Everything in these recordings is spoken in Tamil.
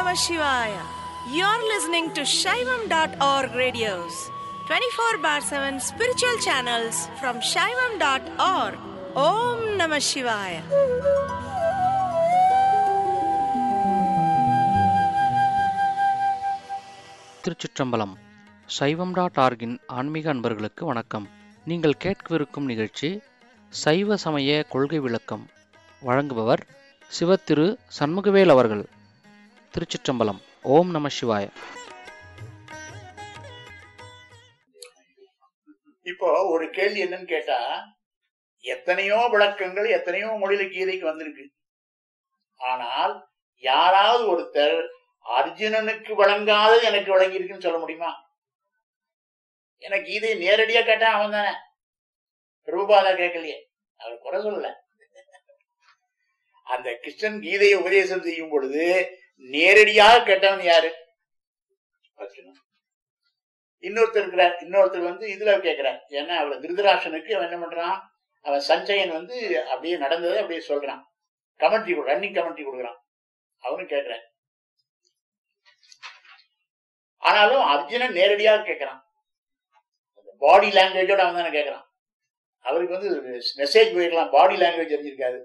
Namah Shivaya. You're listening to Shaivam.org radios, 24 bar 7 spiritual channels from Shaivam.org. Om Namah Shivaya. திருச்சிற்றம்பலம் சைவம் டாட் ஆர்கின் ஆன்மீக அன்பர்களுக்கு வணக்கம் நீங்கள் கேட்கவிருக்கும் நிகழ்ச்சி சைவ சமய கொள்கை விளக்கம் வழங்குபவர் சிவத்திரு சண்முகவேல் அவர்கள் திருச்சிற்றம்பலம் ஓம் நம சிவாய இப்போ ஒரு கேள்வி என்னன்னு கேட்டா எத்தனையோ விளக்கங்கள் எத்தனையோ மொழியில கீதைக்கு வந்திருக்கு ஆனால் யாராவது ஒருத்தர் அர்ஜுனனுக்கு வழங்காதது எனக்கு வழங்கி இருக்குன்னு சொல்ல முடியுமா எனக்கு கீதையை நேரடியா கேட்டான் அவன் தானே பிரபுபாதா கேட்கலையே அவர் குறை சொல்லல அந்த கிருஷ்ணன் கீதையை உபதேசம் செய்யும் பொழுது நேரடியாக கேட்டவன் யாரு அர்ஜுனன் இன்னொருத்தர் இருக்கிறார் இன்னொருத்தர் வந்து இதுல கேட்கிறார் ஏன்னா அவர் திருதராசனுக்கு அவன் என்ன பண்றான் அவன் சஞ்சயன் வந்து அப்படியே நடந்ததை அப்படியே சொல்றான் கமெண்ட்ரி கொடு ரன்னிங் கமெண்ட்ரி கொடுக்குறான் அவனும் கேட்கிறான் ஆனாலும் அர்ஜுனன் நேரடியாக கேட்கிறான் பாடி லாங்குவேஜோட அவன் தானே கேட்கறான் அவருக்கு வந்து மெசேஜ் போயிருக்கலாம் பாடி லாங்குவேஜ் தெரிஞ்சிருக்காது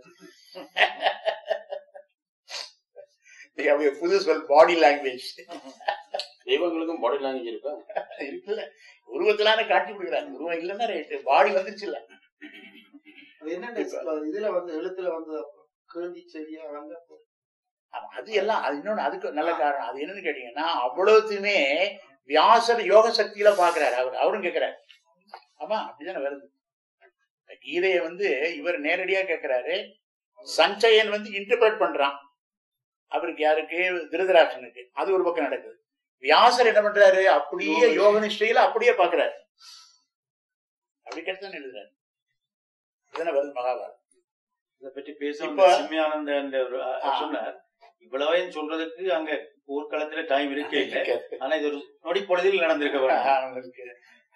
நீ அப்படியே புது சொல் பாடி லாங்குவேஜ் தெய்வங்களுக்கும் பாடி லாங்குவேஜ் இருக்கா இருக்குல்ல உருவத்திலான காட்சி கொடுக்குறாங்க உருவம் இல்லைன்னா ரைட்டு பாடி வந்துருச்சு இல்ல அது என்னென்ன இப்ப இதுல வந்து எழுத்துல வந்து கேள்வி சரியா வந்து அது எல்லாம் அது இன்னொன்னு அதுக்கு நல்ல காரணம் அது என்னன்னு கேட்டீங்கன்னா அவ்வளவுத்துமே வியாசர் யோக சக்தியில பாக்குறாரு அவர் அவரும் கேட்கிறாரு ஆமா அப்படிதானே வருது கீதையை வந்து இவர் நேரடியா கேட்கிறாரு சஞ்சயன் வந்து இன்டர்பிரட் பண்றான் அவருக்கு யாருக்கு திருதராட்சனுக்கு அது ஒரு பக்கம் நடக்குது வியாசர் என்ன பண்றாரு அப்படியே யோக நிஷ்டையில அப்படியே பாக்குறாரு அப்படி கேட்டுதான் எழுதுறாரு இதுதானே வருது மகாபாரதம் இத பற்றி பேச இப்ப- சிம்மியானந்த என்ற ஒரு அ- ஆ. சொன்னார் இவ்வளவையும் சொல்றதுக்கு அங்க போர்க்களத்துல டைம் இருக்கே இல்லை ஆனா இது ஒரு நொடி பொழுதில் நடந்திருக்க வேண்டும் அவங்களுக்கு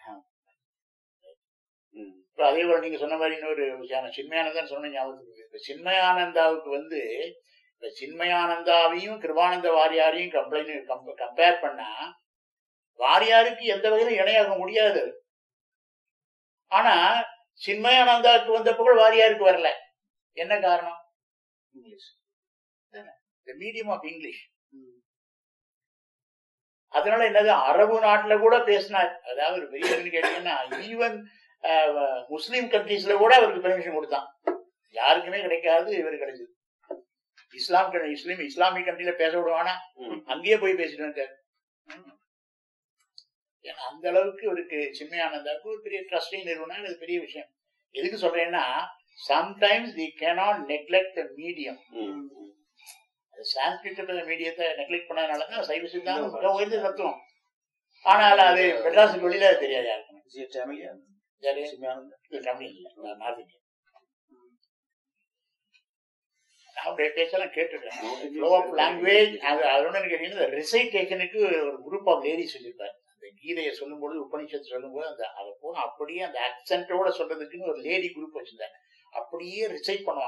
ம். இப்ப அதே போல நீங்க சொன்ன மாதிரி இன்னொரு விஷயம் சின்மயானந்தன் சொன்ன ஞாபகத்துக்கு வருது. இப்ப சின்மயானந்தாவுக்கு வந்து இப்ப சின்மயானந்தாவையும் கிருபானந்த வாரியாரையும் கம்ப்ளைண்ட் கம்பேர் பண்ணா வாரியாருக்கு எந்த வகையிலும் இணையாக முடியாது ஆனா சின்மயானந்தாவுக்கு வந்த புகழ் வாரியாருக்கு வரல என்ன காரணம் இங்கிலீஷ் மீடியம் ஆஃப் இங்கிலீஷ் அதனால என்னது அரபு நாட்டுல கூட பேசினார் அதாவது ஒரு பெரிய என்னன்னு கேட்டீங்கன்னா ஈவன் முஸ்லீம் கண்ட்ரீஸ்ல கூட அவருக்கு பெர்மிஷன் கொடுத்தான் யாருக்குமே கிடைக்காது இவர் கிடைச்சது இஸ்லாம் கண்ட்ரி- இஸ்லாம் இஸ்லாமிக் கண்ட்ரில பேச விடுவானா ம். அங்கேயே போய் பேசிட்டு வந்தார் ம். ஏன்னா அந்த அளவுக்கு இவருக்கு சின்மயானந்தாவுக்கு ஒரு பெரிய ட்ரஸ்டிங் நிறுவனம் அது பெரிய விஷயம் எதுக்கு சொல்றேன்னா sometimes the cannot neglect the medium mm. Sanskrit மீடியத்தை neglect பண்ணதுனாலதான் சைவ சித்தாந்தம் மிக உயர்ந்த தத்துவம் ஆனால் அது மெட்ராஸுக்கு வெளியில அது தெரியாது யாருக்கும் Is he a Tamilian? யாரு? சிம்மியானந்த இல்ல, தமிழ் இல்ல நான் நார்த் இந்தியன் நான் அப்படியே பேச்செல்லாம் கேட்டுட்டேன் ஃப்ளோ ஆஃப் லாங்குவேஜ் அது அதோட கேட்டீங்கன்னா ரிசைட்டேஷனுக்கு ஒரு குரூப் ஆஃப் லேடிஸ் வச்சிருப்பாரு அந்த கீதையை சொல்லும்போது உபனிஷத்து சொல்லும்போது அந்த அதை போக அப்படியே அந்த அக்சென்ட்டோட சொல்றதுக்குன்னு ஒரு லேடி குரூப் வச்சிருந்தாங்க அப்படியே ரிசைட் பண்ணுவாங்க